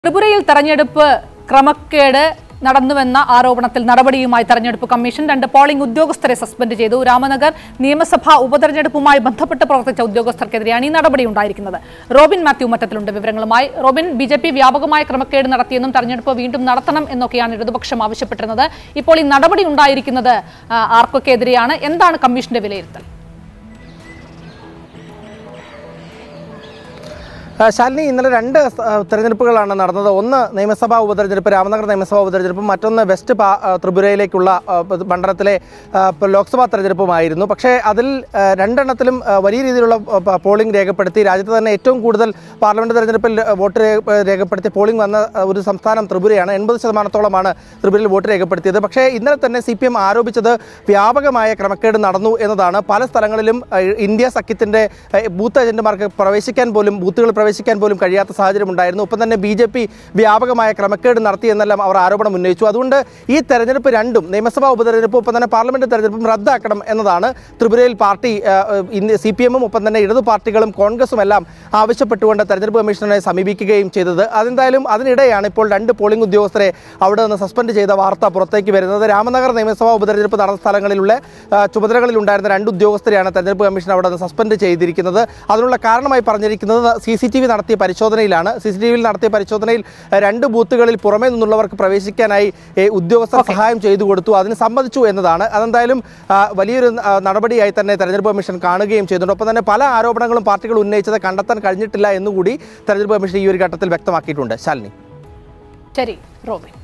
ത്രിപുരയിൽ തെരഞ്ഞെടുപ്പ് ക്രമക്കേട് നടന്നുവെന്ന ആരോപണത്തിൽ നടപടിയുമായി തെരഞ്ഞെടുപ്പ് കമ്മീഷൻ രണ്ട് പോളിംഗ് ഉദ്യോഗസ്ഥരെ സസ്പെൻഡ് ചെയ്തു രാമനഗർ നിയമസഭാ ഉപതെരഞ്ഞെടുപ്പുമായി ബന്ധപ്പെട്ട് പ്രവർത്തിച്ച ഉദ്യോഗസ്ഥർക്കെതിരെയാണ് ഈ നടപടി ഉണ്ടായിരിക്കുന്നത് റോബിൻ മാത്യു മറ്റത്തിലുണ്ട് വിവരങ്ങളുമായി റോബിൻ ബി ജെ പി വ്യാപകമായ ക്രമക്കേട് നടത്തിയെന്നും തെരഞ്ഞെടുപ്പ് വീണ്ടും നടത്തണം എന്നൊക്കെയാണ് ഇടതുപക്ഷം ആവശ്യപ്പെട്ടിരുന്നത് ഇപ്പോൾ ഈ നടപടി ഉണ്ടായിരിക്കുന്നത് ആ, ആർക്കൊക്കെ എതിരെയാണ് എന്താണ് കമ്മീഷന്റെ വിലയിരുത്തൽ ആ, ശാലിനി ഇന്നലെ രണ്ട് സ- ആ, തെരഞ്ഞെടുപ്പുകളാണ് നടന്നത് ഒന്ന് നിയമസഭാ ഉപതെരഞ്ഞെടുപ്പ് രാമനഗർ നിയമസഭാ ഉപതെരഞ്ഞെടുപ്പും മറ്റൊന്ന് വെസ്റ്റ് പാ- ആ, ത്രിപുരയിലേക്കുള്ള ആ, പ- മണ്ഡലത്തിലെ ആ, പ- ലോക്സഭാ തെരഞ്ഞെടുപ്പുമായിരുന്നു പക്ഷേ അതിൽ ആ, രണ്ടെണ്ണത്തിലും ആ, വലിയ രീതിയിലുള്ള ആ, പ- പോളിംഗ് രേഖപ്പെടുത്തി രാജ്യത്ത് തന്നെ ഏറ്റവും കൂടുതൽ പാർലമെന്റ് തെരഞ്ഞെടുപ്പിൽ ആ, വോട്ട് രേഖ- രേഖപ്പെടുത്തി പോളിംഗ് വന്ന ആ, ഒരു സംസ്ഥാനം ത്രിപുരയാണ് എൺപത് ശതമാനത്തോളമാണ് ത്രിപുരയിൽ വോട്ട് രേഖപ്പെടുത്തിയത് പക്ഷേ ഇന്നലെ തന്നെ സി പി എം ആരോപിച്ചത് വ്യാപകമായ ക്രമക്കേട് നടന്നു എന്നതാണ് പല സ്ഥലങ്ങളിലും ആ, ഇന്ത്യ സഖ്യത്തിന്റെ ആ, ബൂത്ത് ഏജന്റുമാർക്ക് പ്രവേശിക്കാൻ പോലും ബൂത്തുകൾ പ്രവേശിക്കാൻ പോലും കഴിയാത്ത സാഹചര്യം ഉണ്ടായിരുന്നു ഒപ്പം തന്നെ ബി ജെ പി വ്യാപകമായ ക്രമക്കേട് നടത്തി എന്നെല്ലാം അവർ ആരോപണം ഉന്നയിച്ചു അതുകൊണ്ട് ഈ തെരഞ്ഞെടുപ്പ് രണ്ടും നിയമസഭാ ഉപതെരഞ്ഞെടുപ്പും ഒപ്പം തന്നെ പാർലമെന്റ് തെരഞ്ഞെടുപ്പും റദ്ദാക്കണം എന്നതാണ് ത്രിപുരയിൽ പാർട്ടി സി പി എമ്മും ഒപ്പം തന്നെ ഇടതു പാർട്ടികളും കോൺഗ്രസും എല്ലാം ആവശ്യപ്പെട്ടുകൊണ്ട് തെരഞ്ഞെടുപ്പ് കമ്മീഷനെ സമീപിക്കുകയും ചെയ്തത് അതെന്തായാലും അതിനിടെയാണ് ഇപ്പോൾ രണ്ട് പോളിംഗ് ഉദ്യോഗസ്ഥരെ അവിടെ നിന്ന് സസ്പെൻഡ് ചെയ്ത വാർത്ത പുറത്തേക്ക് വരുന്നത് രാമനഗർ നിയമസഭാ ഉപതെരഞ്ഞെടുപ്പ് നടന്ന സ്ഥലങ്ങളിലുള്ള ആ, ചുമതലകളിൽ ഉണ്ടായിരുന്ന രണ്ട് ഉദ്യോഗസ്ഥരെയാണ് തെരഞ്ഞെടുപ്പ് കമ്മീഷൻ അവിടെ നിന്ന് സസ്പെൻഡ് ചെയ്തിരിക്കുന്നത് അതിനുള്ള കാരണമായി പറഞ്ഞിരിക്കുന്നത് സി സി ടി വി നടത്തിയ പരിശോധനയിലാണ് സി സി ടി വിയിൽ നടത്തിയ പരിശോധനയിൽ ആ, രണ്ട് ബൂത്തുകളിൽ പുറമേ നിന്നുള്ളവർക്ക് പ്രവേശിക്കാനായി ഏ, ഉദ്യോഗസ്ഥർ സഹായം ചെയ്തു കൊടുത്തു അതിന് സമ്മതിച്ചു എന്നതാണ് അതെന്തായാലും ആ, വലിയൊരു ആ, നടപടിയായി തന്നെ തെരഞ്ഞെടുപ്പ് കമ്മീഷൻ കാണുകയും ചെയ്യുന്നുണ്ട് ഒപ്പം തന്നെ പല ആരോപണങ്ങളും പാർട്ടികൾ ഉന്നയിച്ചത് കണ്ടെത്താൻ കഴിഞ്ഞിട്ടില്ല എന്നുകൂടി തെരഞ്ഞെടുപ്പ് കമ്മീഷൻ ഈ ഒരു ഘട്ടത്തിൽ വ്യക്തമാക്കിയിട്ടുണ്ട് ശാലിനി ശരി റോബിൻ